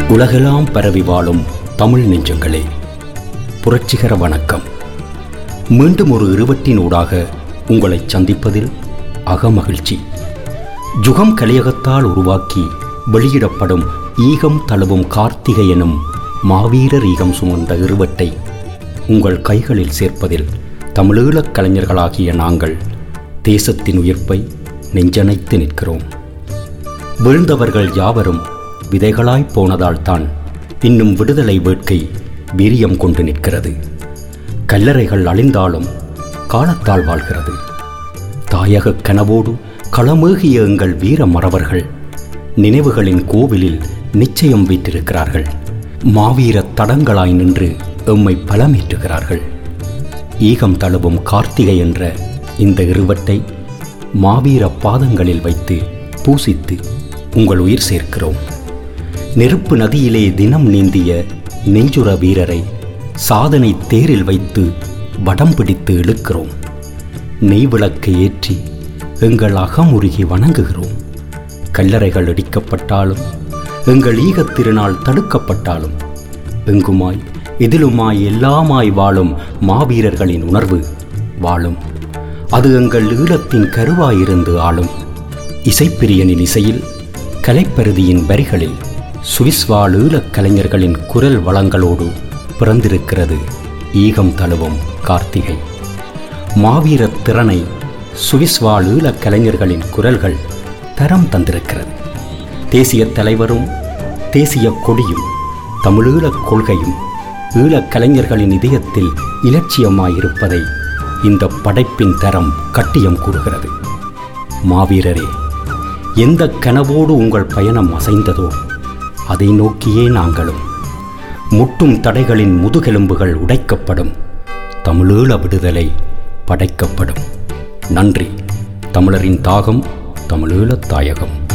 உலகெல்லாம் பரவி வாழும் தமிழ் நெஞ்சங்களே புரட்சிகர வணக்கம் மீண்டும் ஒரு இருவட்டின் ஊடாக உங்களை சந்திப்பதில் அகமகிழ்ச்சி ஜுகம் கலியகத்தால் உருவாக்கி வெளியிடப்படும் ஈகம் தழுவும் கார்த்திகை எனும் மாவீரர் ஈகம் சுமந்த இருவட்டை உங்கள் கைகளில் சேர்ப்பதில் தமிழீழக் கலைஞர்களாகிய நாங்கள் தேசத்தின் உயிர்ப்பை நெஞ்சனைத்து நிற்கிறோம் விழுந்தவர்கள் யாவரும் விதைகளாய் போனதால் தான் இன்னும் விடுதலை வேட்கை வீரியம் கொண்டு நிற்கிறது கல்லறைகள் அழிந்தாலும் காலத்தால் வாழ்கிறது தாயக கனவோடு களமேகிய எங்கள் வீர மறவர்கள் நினைவுகளின் கோவிலில் நிச்சயம் வீற்றிருக்கிறார்கள் மாவீர தடங்களாய் நின்று எம்மை பலமேற்றுகிறார்கள் ஈகம் தழுவும் கார்த்திகை என்ற இந்த இருவட்டை மாவீர பாதங்களில் வைத்து பூசித்து உங்கள் உயிர் சேர்க்கிறோம் நெருப்பு நதியிலே தினம் நீந்திய நெஞ்சுர வீரரை சாதனை தேரில் வைத்து வடம் பிடித்து இழுக்கிறோம் நெய்விளக்கை ஏற்றி எங்கள் அகமுருகி வணங்குகிறோம் கல்லறைகள் இடிக்கப்பட்டாலும் எங்கள் ஈகத் திருநாள் தடுக்கப்பட்டாலும் எங்குமாய் எதிலுமாய் எல்லாமாய் வாழும் மாவீரர்களின் உணர்வு வாழும் அது எங்கள் ஈழத்தின் கருவாயிருந்து ஆளும் இசைப்பிரியனின் இசையில் கலைப்பருதியின் வரிகளில் சுவிஸ் வாழ் ஈழக் கலைஞர்களின் குரல் வளங்களோடு பிறந்திருக்கிறது ஈகம் தழுவும் கார்த்திகை மாவீரத் திறனை சுவிஸ் வாழ் ஈழக் கலைஞர்களின் குரல்கள் தரம் தந்திருக்கிறது தேசிய தலைவரும் தேசிய கொடியும் தமிழீழக் கொள்கையும் ஈழக் கலைஞர்களின் இதயத்தில் இலட்சியமாயிருப்பதை இந்த படைப்பின் தரம் கட்டியம் கூறுகிறது மாவீரரே எந்த கனவோடு உங்கள் பயணம் அசைந்ததோ அதை நோக்கியே நாங்களும் முட்டும் தடைகளின் முதுகெலும்புகள் உடைக்கப்படும் தமிழீழ விடுதலை படைக்கப்படும் நன்றி தமிழரின் தாகம் தமிழீழத் தாயகம்